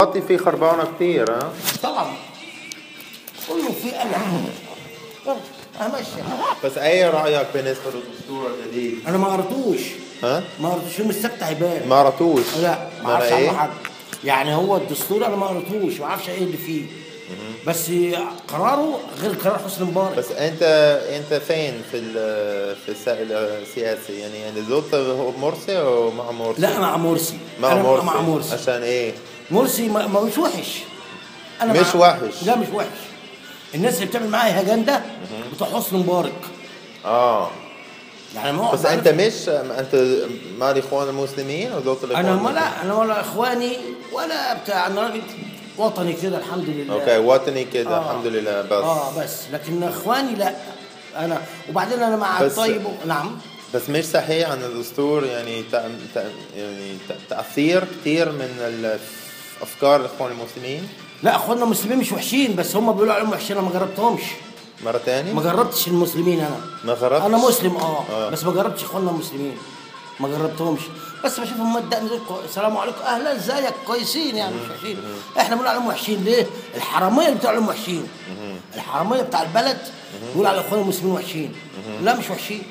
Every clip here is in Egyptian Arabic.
دلوقتي في خربانه كثير ها طبعا كله في قلق يلا همشي بس اي رايك بالنسبه للدستور الجديد؟ انا ما قريتوش ها؟ ما قريتوش يوم السبت هيبان ما قرأتوش لا ما ولا اعرفش عنه ايه؟ حاجه يعني هو الدستور انا ما قريتوش ما اعرفش ايه اللي فيه بس قراره غير قرار حسني مبارك بس انت انت فين في ال- في السائل السياسي يعني يعني زرت هو مرسي او مع مرسي؟ لا مع مرسي مع أنا مرسي مع مرسي عشان ايه؟ مرسي ما ما مش وحش انا مش مع- وحش. لا مش وحش الناس اللي بتعمل معايا هجنده بتوع حسني مبارك اه يعني ما هو بس انت مش انت مع الاخوان المسلمين او زرت الاخوان انا ما المسلمين؟ لا انا ولا اخواني ولا بتاع انا راجل وطني كده الحمد لله اوكي وطني كده آه. الحمد لله بس اه بس لكن اخواني لا انا وبعدين انا مع بس- الطيب نعم بس مش صحيح عن الدستور يعني تأ... تأ... يعني تأ- تأثير كثير من ال- افكار الاخوان المسلمين لا اخواننا المسلمين مش وحشين بس هم بيقولوا عليهم وحشين انا ما جربتهمش مرة ثانية؟ ما جربتش المسلمين انا ما جربتش؟ انا مسلم اه, آه. بس ما جربتش اخواننا المسلمين ما جربتهمش بس بشوفهم مبدأ دول كوي- السلام عليكم اهلا ازيك كويسين يعني مش وحشين احنا بنقول عليهم وحشين ليه؟ الحراميه اللي بتوع عليهم وحشين الحراميه بتاع البلد بيقول على اخواننا المسلمين وحشين لا مش وحشين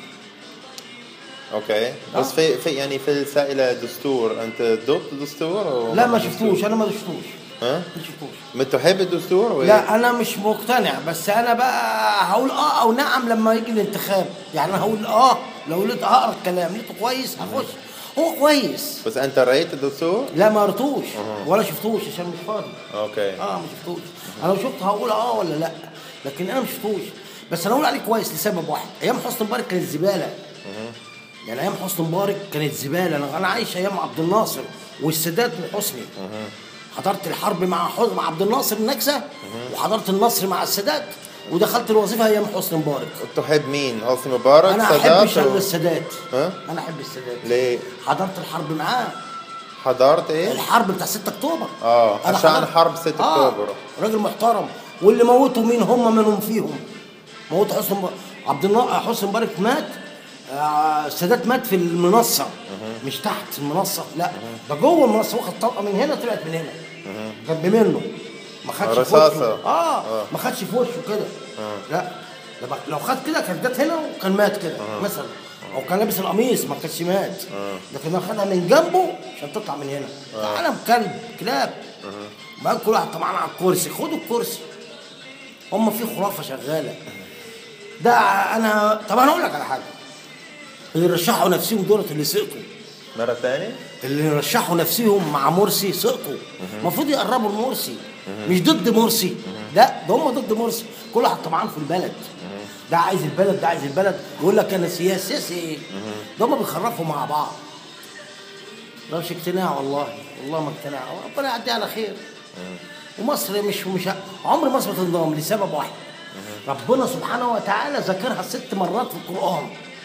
اوكي بس في في يعني في سائل الدستور انت ضد الدستور أو لا مع ما الدستور؟ شفتوش انا ما شفتوش ها؟ ما شفتوش ما تحب الدستور ولا لا انا مش مقتنع بس انا بقى هقول اه او نعم لما يجي الانتخاب يعني انا هقول اه لو لقيت هقرا الكلام لقيته كويس هخش هو كويس بس انت قريت الدستور؟ لا ما قريتوش ولا شفتوش عشان مش فاضي اوكي اه ما شفتوش انا لو شفته هقول اه ولا لا لكن انا ما شفتوش بس انا اقول عليه كويس لسبب واحد ايام حسني مبارك كانت زباله يعني ايام حسني مبارك كانت زباله انا انا عايش ايام عبد الناصر والسادات وحسني حضرت الحرب مع حسني مع عبد الناصر النكسه وحضرت النصر مع السادات ودخلت الوظيفه ايام حسني مبارك تحب مين؟ حسني مبارك انا احب سادات شر أو- السادات ها؟ انا احب السادات ليه؟ حضرت الحرب معاه حضرت ايه؟ الحرب بتاع 6 اكتوبر آه، أنا عشان حضرت- حرب 6 آه، أكتوبر. راجل محترم واللي موتوا مين هم منهم فيهم موتوا حسن مبارك عبد الله حسن مبارك مات آه، السادات مات في المنصه مش تحت المنصه لا ده جوه المنصه واخد طلقه من هنا طلعت من هنا جنب منه ما خدش في رصاصة. وشه اه ما خدش في وشه كده لا لما- لو خد كده كانت جت هنا وكان مات كده مثلا او كان لابس القميص ما كانش مات لكن لو خدها من جنبه عشان تطلع من هنا ده عالم كلب كلاب بقى كل واحد طبعا على الكرسي خدوا الكرسي هم في خرافه شغاله ده انا طب انا اقول لك على حاجه اللي رشحوا نفسهم دولت اللي سقطوا مرة ثانية؟ اللي رشحوا نفسهم مع مرسي سقطوا المفروض يقربوا لمرسي مش ضد مرسي لا ده هم ضد مرسي كل واحد طمعان في البلد ده عايز البلد ده عايز البلد يقول لك انا سياسي سياسي ايه ده هم بيخرفوا مع بعض ده مش اقتناع والله والله ما اقتناع ربنا يعدي على خير ومصر مش مش عمر مصر ما تنضم لسبب واحد ربنا سبحانه وتعالى ذكرها ست مرات في القرآن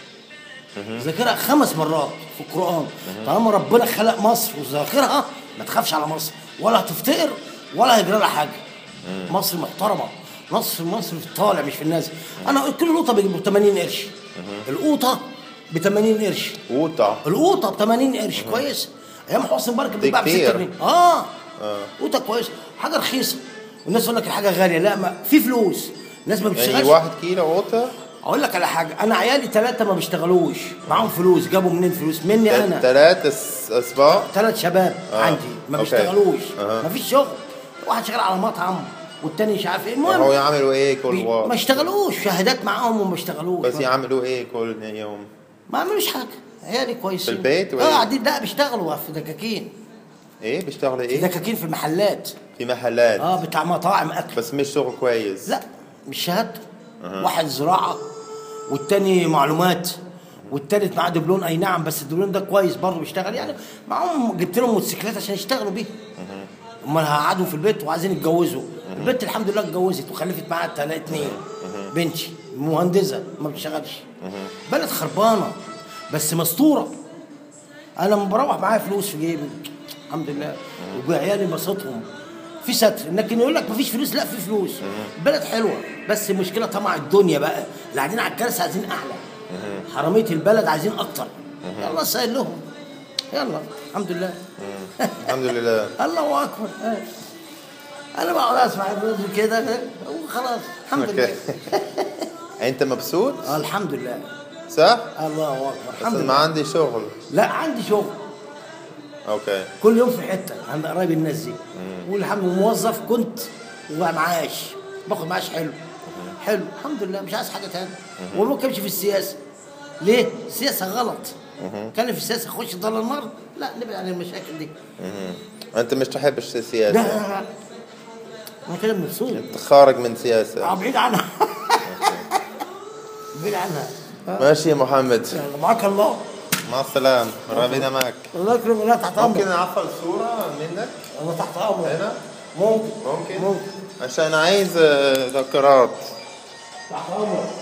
ذاكرها خمس مرات في القرآن طالما ربنا خلق مصر وذاكرها ما تخافش على مصر ولا هتفتقر ولا هيجرى لها حاجة مصر محترمة مصر مصر في الطالع مش في النازل أنا كل القوطة ب 80 قرش القوطة ب 80 قرش وطع القوطة ب 80 قرش كويس أيام حسني مبارك كان دي بيتباع ب 6 كتير. جنيه اه قوطة كويس حاجة رخيصة والناس تقول لك الحاجة غالية لا ما في فلوس الناس ما بتشتغلش يعني واحد كيلو وطع اقول لك على حاجه انا عيالي ثلاثه ما بيشتغلوش معاهم فلوس جابوا منين فلوس مني انا ثلاث اسباع ثلاث شباب آه. عندي ما أوكي. بيشتغلوش أها. ما فيش شغل واحد شغال على مطعم والتاني مش عارف ايه هو المهم يعملوا ايه كل بي- وقت؟ ما اشتغلوش شهادات معاهم وما اشتغلوش بس ما- يعملوا ايه كل يوم؟ ما عملوش حاجه عيالي كويسين في البيت ولا اه إيه؟ قاعدين لا بيشتغلوا في دكاكين ايه بيشتغلوا في ايه؟ دكاكين في المحلات في محلات اه بتاع مطاعم اكل بس مش شغل كويس لا مش شهادته واحد زراعه والتاني معلومات والتالت معاه دبلون اي نعم بس الدبلون ده كويس برضه بيشتغل يعني معاهم جبت لهم موتوسيكلات عشان يشتغلوا بيه امال هقعدوا في البيت وعايزين يتجوزوا البنت الحمد لله اتجوزت وخلفت معاها تلاتة اتنين بنتي مهندسه ما بتشتغلش بلد خربانه بس مستوره انا لما بروح معايا فلوس في جيبي الحمد لله وعيالي بسطهم في ستر لكن يقول لك مفيش فلوس لا في فلوس البلد حلوه بس المشكله طمع الدنيا بقى اللي قاعدين على الكرسي عايزين اعلى حراميه البلد عايزين اكتر يلا سهل لهم يلا الحمد لله الحمد لله الله اكبر آه. انا بقعد اسمع الرز كده وخلاص الحمد لله انت مبسوط آه الحمد لله صح الله اكبر بس الحمد ما لله عندي شغل لا عندي شغل اوكي كل يوم في حته عند قرايب الناس دي والحمد لله موظف كنت ومعاش باخد معاش حلو حلو الحمد لله مش عايز حاجه تاني وممكن امشي في السياسه ليه؟ السياسه غلط كان في السياسه اخش ضل النار لا نبعد عن المشاكل دي مهم. انت مش تحب لا السياسه لا لا انا كده مبسوط انت خارج من سياسه آه، بعيد عنها بعيد عنها آه. ماشي يا محمد يلا معاك الله مع السلامه ربنا معك الله يكرمك الله تحت ممكن امرك اعفل صوره منك الله تحت امرك هنا ممكن ممكن ممكن عشان عايز آه، ذكرات تحت امرك